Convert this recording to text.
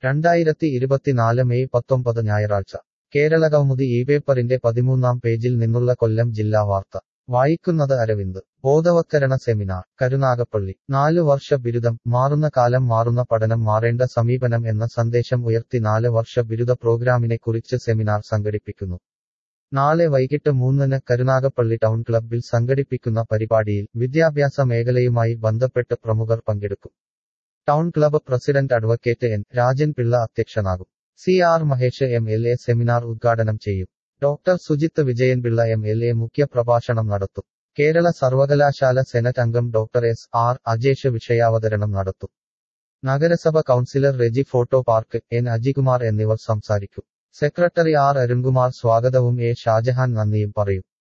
രണ്ടായിരത്തി ഇരുപത്തിനാല് മെയ് പത്തൊമ്പത് ഞായറാഴ്ച കേരളകൗമുദി ഈ പേപ്പറിന്റെ പതിമൂന്നാം പേജിൽ നിന്നുള്ള കൊല്ലം ജില്ലാ വാർത്ത വായിക്കുന്നത് അരവിന്ദ് ബോധവത്കരണ സെമിനാർ കരുനാഗപ്പള്ളി നാലു വർഷ ബിരുദം മാറുന്ന കാലം മാറുന്ന പഠനം മാറേണ്ട സമീപനം എന്ന സന്ദേശം ഉയർത്തി നാല് വർഷ ബിരുദ പ്രോഗ്രാമിനെ കുറിച്ച് സെമിനാർ സംഘടിപ്പിക്കുന്നു നാളെ വൈകിട്ട് മൂന്നിന് കരുനാഗപ്പള്ളി ടൗൺ ക്ലബ്ബിൽ സംഘടിപ്പിക്കുന്ന പരിപാടിയിൽ വിദ്യാഭ്യാസ മേഖലയുമായി ബന്ധപ്പെട്ട് പ്രമുഖർ പങ്കെടുക്കും town club president advocate N Rajan Pillai അധ്യക്ഷനാകും C R Mahesh M L A seminar ഉദ്ഘാടനം ചെയ്യും doctor Sujith Vijayanpillai M L A മുഖ്യപ്രഭാഷണം നടത്തും കേരള സർവകലാശാല സെനറ്റ് അംഗം ഡോക്ടർ എസ് ആർ അജേഷ് വിഷയാവതരണം നടത്തും നഗരസഭ councillor Reji photo park N Ajikumar എന്നിവർ സംസാരിക്കും സെക്രട്ടറി ആർ അരുൺകുമാർ സ്വാഗതവും എ ഷാജഹാൻ നന്ദിയും പറയും